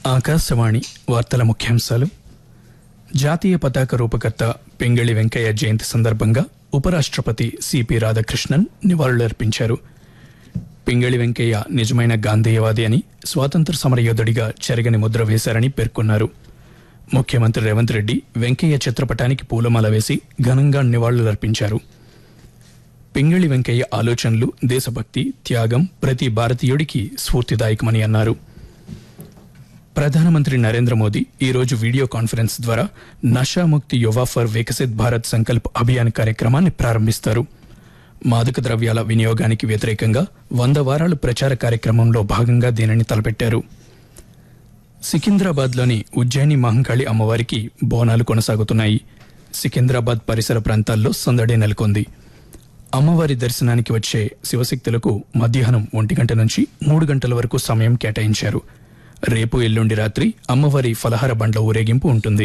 ఆకాశవాణి వార్తల ముఖ్యాంశాలు జాతీయ పతాక రూపకర్త పింగళి వెంకయ్య జయంతి సందర్భంగా ఉపరాష్ట్రపతి సిపి రాధాకృష్ణన్ నివాళులర్పించారు పింగళి వెంకయ్య నిజమైన గాంధేయవాది అని స్వాతంత్ర సమరయోధుడిగా చెరగని ముద్ర వేశారని పేర్కొన్నారు ముఖ్యమంత్రి రేవంత్ రెడ్డి వెంకయ్య చిత్రపటానికి పూలమాల వేసి ఘనంగా నివాళులర్పించారు పింగళి వెంకయ్య ఆలోచనలు దేశభక్తి త్యాగం ప్రతి భారతీయుడికి స్ఫూర్తిదాయకమని అన్నారు ప్రధానమంత్రి నరేంద్ర మోదీ ఈ రోజు వీడియో కాన్ఫరెన్స్ ద్వారా నషాముక్తి యువ ఫర్ వికసిత్ భారత్ సంకల్ప్ అభియాన్ కార్యక్రమాన్ని ప్రారంభిస్తారు మాదక ద్రవ్యాల వినియోగానికి వ్యతిరేకంగా వంద వారాలు ప్రచార కార్యక్రమంలో భాగంగా దీనిని తలపెట్టారు సికింద్రాబాద్లోని ఉజ్జయిని మహంకాళి అమ్మవారికి బోనాలు కొనసాగుతున్నాయి సికింద్రాబాద్ పరిసర ప్రాంతాల్లో సందడి నెలకొంది అమ్మవారి దర్శనానికి వచ్చే శివశక్తులకు మధ్యాహ్నం ఒంటి గంట నుంచి మూడు గంటల వరకు సమయం కేటాయించారు రేపు ఎల్లుండి రాత్రి అమ్మవారి ఫలహార బండ్ల ఊరేగింపు ఉంటుంది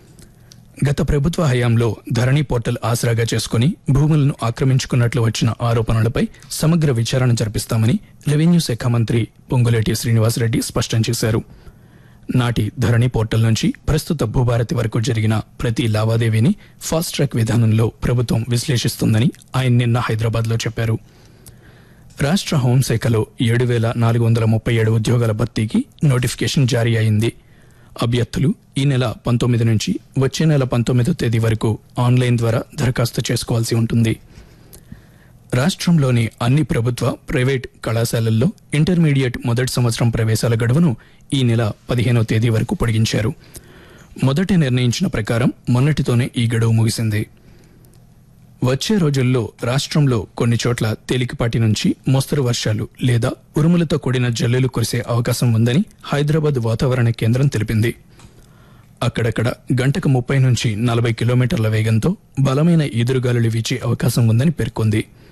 గత ప్రభుత్వ హయాంలో ధరణి పోర్టల్ ఆసరాగా చేసుకుని భూములను ఆక్రమించుకున్నట్లు వచ్చిన ఆరోపణలపై సమగ్ర విచారణ జరిపిస్తామని రెవెన్యూ శాఖ మంత్రి పొంగులేటి శ్రీనివాసరెడ్డి స్పష్టం చేశారు నాటి ధరణి పోర్టల్ నుంచి ప్రస్తుత భూభారతి వరకు జరిగిన ప్రతి లావాదేవీని ఫాస్ట్ ట్రాక్ విధానంలో ప్రభుత్వం విశ్లేషిస్తుందని ఆయన నిన్న హైదరాబాద్లో చెప్పారు రాష్ట్ర హోంశాఖలో ఏడు వేల నాలుగు వందల ముప్పై ఏడు ఉద్యోగాల భర్తీకి నోటిఫికేషన్ జారీ అయింది అభ్యర్థులు ఈ నెల పంతొమ్మిది నుంచి వచ్చే నెల పంతొమ్మిదో తేదీ వరకు ఆన్లైన్ ద్వారా దరఖాస్తు చేసుకోవాల్సి ఉంటుంది రాష్ట్రంలోని అన్ని ప్రభుత్వ ప్రైవేట్ కళాశాలల్లో ఇంటర్మీడియట్ మొదటి సంవత్సరం ప్రవేశాల గడువును ఈ నెల పదిహేనో తేదీ వరకు పొడిగించారు మొదట నిర్ణయించిన ప్రకారం మొన్నటితోనే ఈ గడువు ముగిసింది వచ్చే రోజుల్లో రాష్ట్రంలో కొన్ని చోట్ల తేలికపాటి నుంచి మోస్తరు వర్షాలు లేదా ఉరుములతో కూడిన జల్లులు కురిసే అవకాశం ఉందని హైదరాబాద్ వాతావరణ కేంద్రం తెలిపింది అక్కడక్కడ గంటకు ముప్పై నుంచి నలభై కిలోమీటర్ల వేగంతో బలమైన ఈదురుగాలులు వీచే అవకాశం ఉందని పేర్కొంది